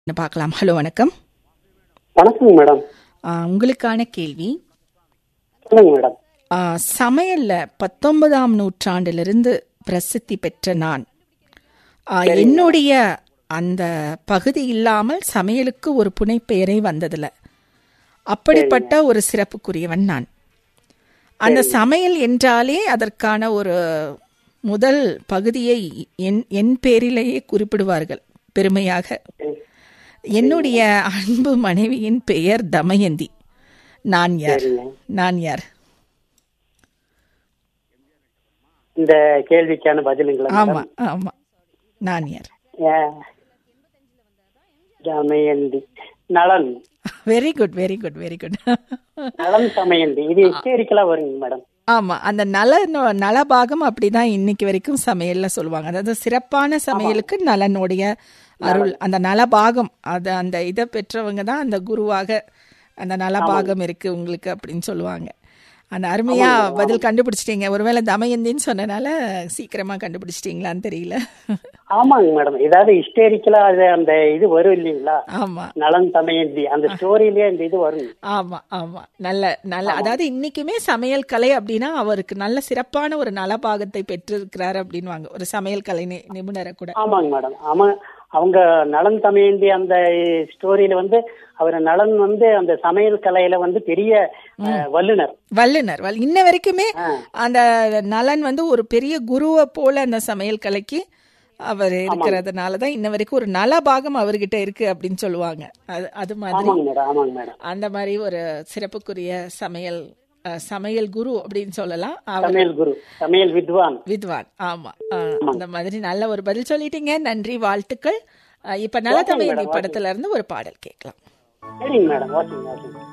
என்ன பார்க்கலாம் ஹலோ வணக்கம் வணக்கங்க மேடம் ஆ, உங்களுக்கான கேள்வி சொல்லுங்க மேடம் ஆ, சமையல்ல பத்தொன்பதாம் நூற்றாண்டிலிருந்து பிரசித்தி பெற்ற நான் ஆ, என்னுடைய அந்த பகுதி இல்லாமல் சமையலுக்கு ஒரு புனைப்பெயரே வந்ததில்ல அப்படிப்பட்ட ஒரு சிறப்புக்குரியவன் நான் அந்த சமையல் என்றாலே அதற்கான ஒரு முதல் பகுதியை என் என் பேரிலேயே குறிப்பிடுவார்கள் பெருமையாக என்னுடைய அன்பு மனைவியின் பெயர் தமயந்தி நான் யார் சரிங்க. நான் யார் இந்த கேள்விக்கான பதிலுங்களா ஆமா ஆமா நான் யார் தமயந்தி நலன் very good very good very good நலன் சமயந்தி இது ஹிஸ்டரிக்கலா வருங்க மேடம் ஆமா அந்த நல நலபாகம் அப்படிதான் இன்னைக்கு வரைக்கும் சமையல்ல சொல்லுவாங்க அதாவது சிறப்பான சமையலுக்கு நலனுடைய அருள் அந்த நலபாகம் அது அந்த இதை பெற்றவங்க தான் அந்த குருவாக அந்த நலபாகம் இருக்கு உங்களுக்கு அப்படின்னு சொல்லுவாங்க அந்த அருமையா பதில் கண்டுபிடிச்சிட்டீங்க ஒருவேளை தமயந்தின்னு சொன்னனால சீக்கிரமா கண்டுபிடிச்சிட்டீங்களான்னு தெரியல ஆமாங்க மேடம் ஏதாவது ஹிஸ்டரிக்கலா அது அந்த இது வரும் இல்லைங்களா ஆமா நலன் தமயந்தி அந்த ஸ்டோரியிலேயே அந்த இது வரும் ஆமா ஆமா நல்ல நல்ல அதாவது இன்னைக்குமே சமையல் கலை அப்படின்னா அவருக்கு நல்ல சிறப்பான ஒரு நலபாகத்தை பெற்றிருக்கிறாரு அப்படின்வாங்க ஒரு சமையல் கலை நி- நிபுணரை கூட ஆமாங்க மேடம் ஆமா அவங்க நலன் தமயந்தி அந்த ஸ்டோரியில வந்து அவர் நலன் வந்து அந்த சமையல் கலையில வந்து பெரிய அஹ், வல்லுனர் வல்லுனர் வல் இன்ன வரைக்குமே அந்த நலன் வந்து ஒரு பெரிய குருவை போல அந்த சமையல் கலைக்கு அவர் இருக்கிறதுனால தான் இன்ன வரைக்கும் ஒரு நலபாகம் அவர்கிட்ட இருக்கு அப்படின்னு சொல்லுவாங்க அது அது மாதிரி ஆமாங்க மேடம் ஆமாங்க மேடம் அந்த மாதிரி ஒரு சிறப்புக்குரிய சமையல் அஹ், சமையல் குரு அப்படின்னு சொல்லலாம் அவர் சமையல் குரு சமையல் வித்வான் வித்வான் ஆமா அஹ், அந்த மாதிரி நல்ல ஒரு பதில் சொல்லிட்டீங்க நன்றி வாழ்த்துக்கள் அஹ், இப்ப நலதமயந்தி படத்துல இருந்து ஒரு பாடல் கேட்கலாம் சரிங்க மேடம் ஓகேங்க ஓகேங்க